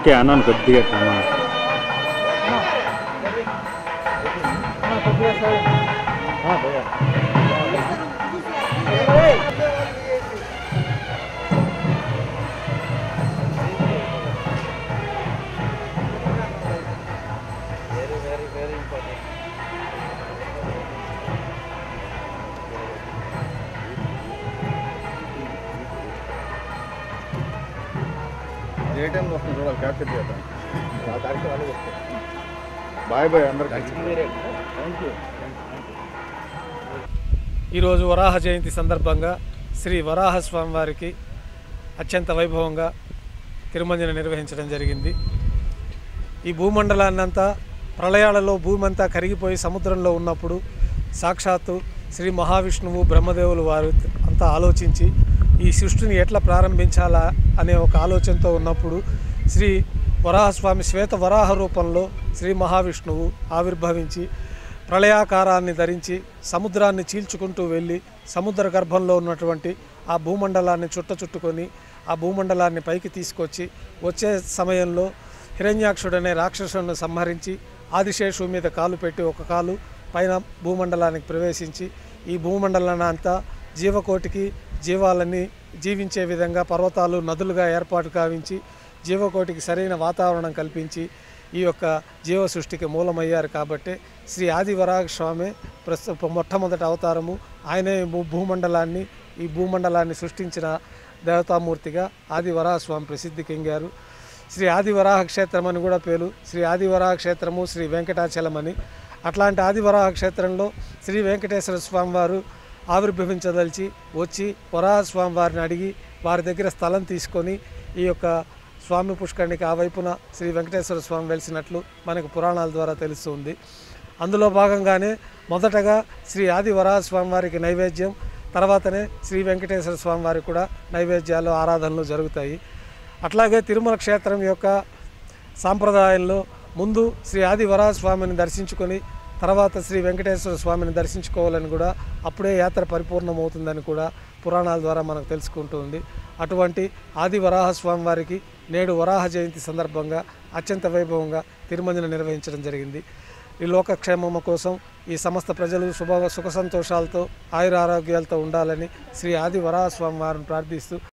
okay అన్నాను కొద్దిగా అన్నా ఏ టైంలో వస్తుంది చూడాలి క్యాప్చర్ చేద్దాం ఆ తారీఖు వాళ్ళే చెప్తారు బాయ్ బాయ్ అందరికీ థ్యాంక్ యూ ఈరోజు వరాహ జయంతి సందర్భంగా శ్రీ వరాహ స్వామివారికి అత్యంత వైభవంగా తిరుమంజన నిర్వహించడం జరిగింది ఈ భూమండలాన్నంతా ప్రళయాలలో భూమి అంతా కరిగిపోయి సముద్రంలో ఉన్నప్పుడు సాక్షాత్తు శ్రీ మహావిష్ణువు బ్రహ్మదేవులు వారు అంతా ఆలోచించి ఈ సృష్టిని ఎట్లా ప్రారంభించాలా అనే ఒక ఆలోచనతో ఉన్నప్పుడు శ్రీ వరాహస్వామి శ్వేత వరాహ రూపంలో శ్రీ మహావిష్ణువు ఆవిర్భవించి ప్రళయాకారాన్ని ధరించి సముద్రాన్ని చీల్చుకుంటూ వెళ్ళి సముద్ర గర్భంలో ఉన్నటువంటి ఆ భూమండలాన్ని చుట్ట చుట్టుకొని ఆ భూమండలాన్ని పైకి తీసుకొచ్చి వచ్చే సమయంలో హిరణ్యాక్షుడనే రాక్షసుని సంహరించి ఆదిశేషు మీద కాలు పెట్టి ఒక కాలు పైన భూమండలానికి ప్రవేశించి ఈ భూమండలాన్ని అంతా జీవకోటికి జీవాలని జీవించే విధంగా పర్వతాలు నదులుగా ఏర్పాటు కావించి జీవకోటికి సరైన వాతావరణం కల్పించి ఈ యొక్క జీవ సృష్టికి మూలమయ్యారు కాబట్టి శ్రీ ఆదివరాహ స్వామి ప్రస్తుత మొట్టమొదటి అవతారము ఆయనే భూ- భూమండలాన్ని ఈ భూమండలాన్ని సృష్టించిన దేవతామూర్తిగా ఆదివరాహ స్వామి ప్రసిద్ధి కెంగారు శ్రీ ఆదివరాహ క్షేత్రం అని కూడా పేరు శ్రీ ఆదివరాహ క్షేత్రము శ్రీ వెంకటాచలం అని అట్లాంటి ఆదివరాహ క్షేత్రంలో శ్రీ వెంకటేశ్వర స్వామి వారు ఆవిర్భవించదలిచి వచ్చి వరాహ స్వామి వారిని అడిగి వారి దగ్గర స్థలం తీసుకొని ఈ యొక్క స్వామి పుష్కరిణికి ఆ వైపున శ్రీ వెంకటేశ్వర స్వామి వెలిసినట్లు మనకు పురాణాల ద్వారా తెలుస్తుంది అందులో భాగంగానే మొదటగా శ్రీ ఆది వరాహ స్వామి వారికి నైవేద్యం తర్వాతనే శ్రీ వెంకటేశ్వర స్వామి వారికి కూడా నైవేద్యాలు ఆరాధనలు జరుగుతాయి అట్లాగే తిరుమల క్షేత్రం యొక్క సాంప్రదాయంలో ముందు శ్రీ ఆది వరాహ స్వామిని దర్శించుకొని తర్వాత శ్రీ వెంకటేశ్వర స్వామిని దర్శించుకోవాలని కూడా అప్పుడే యాత్ర పరిపూర్ణమవుతుందని కూడా పురాణాల ద్వారా మనకు తెలుసుకుంటుంది అటువంటి ఆది వరాహ స్వామి వారికి నేడు వరాహ జయంతి సందర్భంగా అత్యంత వైభవంగా తిరుమంజన నిర్వహించడం జరిగింది ఈ లోకక్షేమము కోసం ఈ సమస్త ప్రజలు శుభ సుఖ సంతోషాలతో ఆయుర ఆరోగ్యాలతో ఉండాలని శ్రీ ఆది వరాహ స్వామి వారిని ప్రార్థిస్తూ